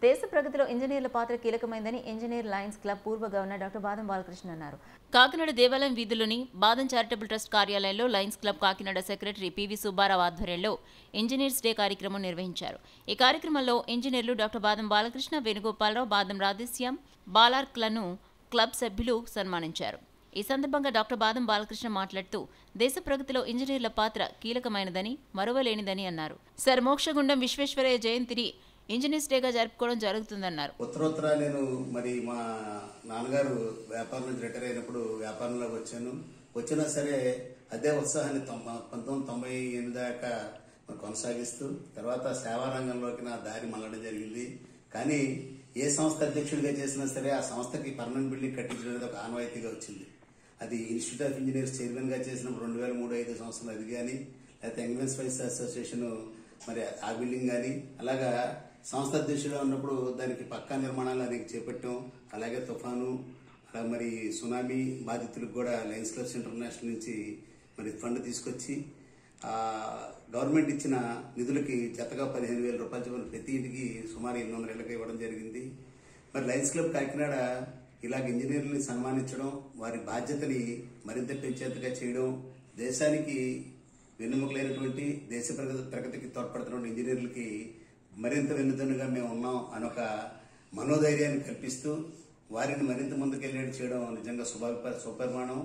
దేశ ప్రగతిలో ఇంజనీర్ల పాత్ర కీలకమైందని ఇంజనీర్ లయన్స్ క్లబ్ పూర్వ గవర్నర్ డాక్టర్ బాదం బాలకృష్ణ అన్నారు కాకినాడ దేవాలయం వీధిలోని బాదం చారిటబుల్ ట్రస్ట్ కార్యాలయంలో Lions club Kakinada secretary PV Subbarao ఆధ్వర్యంలో ఇంజనీర్స్ డే కార్యక్రమం నిర్వహించారు ఈ కార్యక్రమంలో ఇంజనీర్లు డాక్టర్ బాదం బాలకృష్ణ వేణుగోపాలరావు బాదం రాధేశ్యాం బాలార్క్లను క్లబ్ సభ్యులు సన్మానించారు ఈ సందర్భంగా డాక్టర్ బాదం బాలకృష్ణ మాట్లాడుతూ దేశ ప్రగతిలో ఇంజనీర్ల పాత్ర కీలకమైనదని మరువలేనిదని అన్నారు సర్ మోక్షగుండం విశ్వేశ్వరయ్య జయంతిని ఇంజనీర్స్ డేగా జరుపుకోవడం జరుగుతుందన్నారు ఉత్తరోత్తర నేను మరి మా నాన్నగారు వ్యాపారం నుంచి రిటైర్ అయినప్పుడు వ్యాపారంలోకి వచ్చాను వచ్చినా సరే అదే ఉత్సాహాన్ని తొంభై పంతొమ్మిది తొంభై ఎనిమిది దాకా మరి కొనసాగిస్తూ తర్వాత సేవా రంగంలోకి నా దారి మళ్ళడం జరిగింది కానీ ఏ సంస్థ అధ్యక్షుడిగా చేసినా సరే ఆ సంస్థకి పర్మనెంట్ బిల్డింగ్ కట్టించడం అనేది ఒక ఆనవాయితీగా వచ్చింది అది ఇన్స్టిట్యూట్ ఆఫ్ ఇంజనీర్స్ చైర్మన్ గా చేసినప్పుడు రెండు వేల మూడు ఐదు సంవత్సరాలు అది కానీ లేకపోతే యంగ్ స్పైస్ అసోసియేషన్ మరి ఆ బిల్డింగ్ కానీ అలాగా సంస్థ అధ్యక్షుడిగా ఉన్నప్పుడు దానికి పక్కా నిర్మాణాలు అనేక చేపట్టాం అలాగే తుఫాను అలా మరి సునామీ బాధితులకు కూడా లయన్స్ క్లబ్స్ ఇంటర్నేషనల్ నుంచి మరి ఫండ్ తీసుకొచ్చి ఆ గవర్నమెంట్ ఇచ్చిన నిధులకి జతగా పదిహేను వేల రూపాయల చొప్పున ప్రతి ఇంటికి సుమారు ఎనిమిది వందల ఇళ్ళకి ఇవ్వడం జరిగింది మరి లయన్స్ క్లబ్ కాకినాడ ఇలాగ ఇంజనీర్లని సన్మానించడం వారి బాధ్యతని మరింత పెంచేంతగా చేయడం దేశానికి వెన్నుముకలైనటువంటి దేశ ప్రగతి ప్రగతికి తోడ్పడుతున్న ఇంజనీర్లకి మరింత వెన్నుదన్నుగా మేము ఉన్నాం అని ఒక మనోధైర్యాన్ని కల్పిస్తూ వారిని మరింత ముందుకెళ్ళేట్టు చేయడం నిజంగా శుభ సుపరిమాణం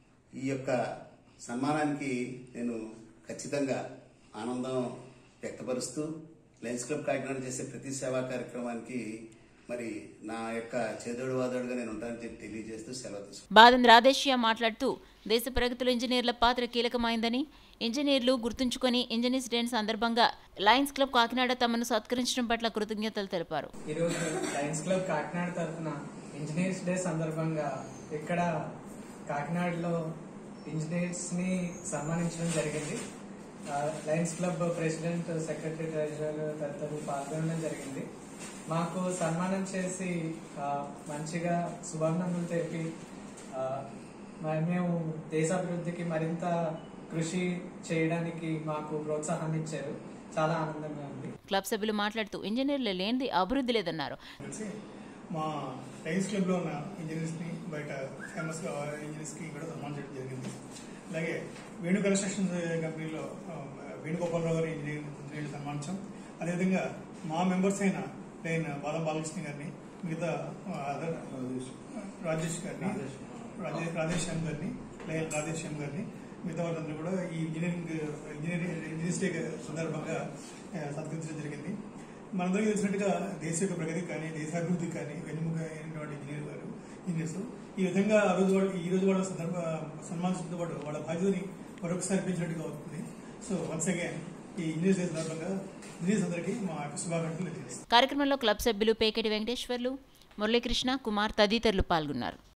ఈ యొక్క సన్మానానికి నేను ఖచ్చితంగా ఆనందం వ్యక్తపరుస్తూ లయన్స్ క్లబ్ కాకినాడ చేసే ప్రతి సేవా కార్యక్రమానికి మరి నా యొక్క చేదోడు వాదోడుగా నేను ఉంటానని చెప్పి తెలియజేస్తూ సెలవు తీసుకుంటాను బాదం రాధేశ్య మాట్లాడుతూ దేశ ప్రగతిలో ఇంజనీర్ల పాత్ర కీలకమైందని ఇంజనీర్లు గుర్తుంచుకొని ఇంజనీర్స్ డే సందర్భంగా లయన్స్ క్లబ్ కాకినాడ తమను సత్కరించడం పట్ల కృతజ్ఞతలు తెలిపారు ఈరోజు లయన్స్ క్లబ్ కాకినాడ తరఫున ఇంజనీర్స్ డే సందర్భంగా ఇక్కడ కాకినాడలో ఇంజనీర్స్ ని సన్మానించడం జరిగింది ఆ, Lions Club president secretary treasurer తదితరులు పాల్గొనడం జరిగింది మాకు సన్మానం చేసి ఆ, మంచిగా శుభాభినందనలు తెలిపి ఆ, మరి మేము దేశాభివృద్ధికి మరింత కృషి చేయడానికి మాకు ప్రోత్సాహాన్ని ఇచ్చారు చాలా ఆనందంగా ఉంది క్లబ్ సభ్యులు మాట్లాడుతూ ఇంజనీర్లు లేనిది అభివృద్ధి లేదన్నారు కలిసి మా లయన్స్ క్లబ్లో ఉన్న ఇంజనీర్స్ని బయట ఫేమస్ ఇంజనీర్స్కి కూడా సన్మానం చేయడం జరిగింది అలాగే వేణు కన్స్ట్రక్షన్ కంపెనీలో ఆ, వేణుగోపాలరావు గారి ఇంజనీర్ ఇంజనీర్లు సన్మానించాం అదేవిధంగా మా మెంబర్స్ అయిన లైన్ బాలం బాలకృష్ణ గారిని మిగతా ఆ, అదర్ రాజేష్ గారిని రాజేష్ రాధేష్ శ్యామ్ గారిని లైన్ రాధేష్ శ్యామ్ గారిని మిగతా వాళ్ళందరూ కూడా ఈ ఇంజనీరింగ్ ఇంజనీరింగ్ ఇంజనీర్స్ డే సందర్భంగా ఆ, సత్కరించడం జరిగింది మనందరికీ తెలిసినట్టుగా దేశ యొక్క ప్రగతికి కానీ దేశాభివృద్ధికి కానీ వెన్నుముక అయినటువంటి ఇంజనీర్ గారు ఇంజనీర్స్ ఈ విధంగా ఆ రోజు వాళ్ళు ఈ రోజు వాళ్ళ సందర్భ సన్మానించడంతో పాటు వాళ్ళ బాధ్యతని మరొకసారి పెంచినట్టుగా అవుతుంది సో వన్స్ అగైన్ ఈ ఇంజనీర్స్ డే సందర్భంగా ఇంజనీర్స్ అందరికీ మా యొక్క శుభాకాంక్షలు తెలియజేస్తాం కార్యక్రమంలో క్లబ్ సభ్యులు పేకెటి వెంకటేశ్వర్లు మురళీకృష్ణ కుమార్ తదితరులు పాల్గొన్నారు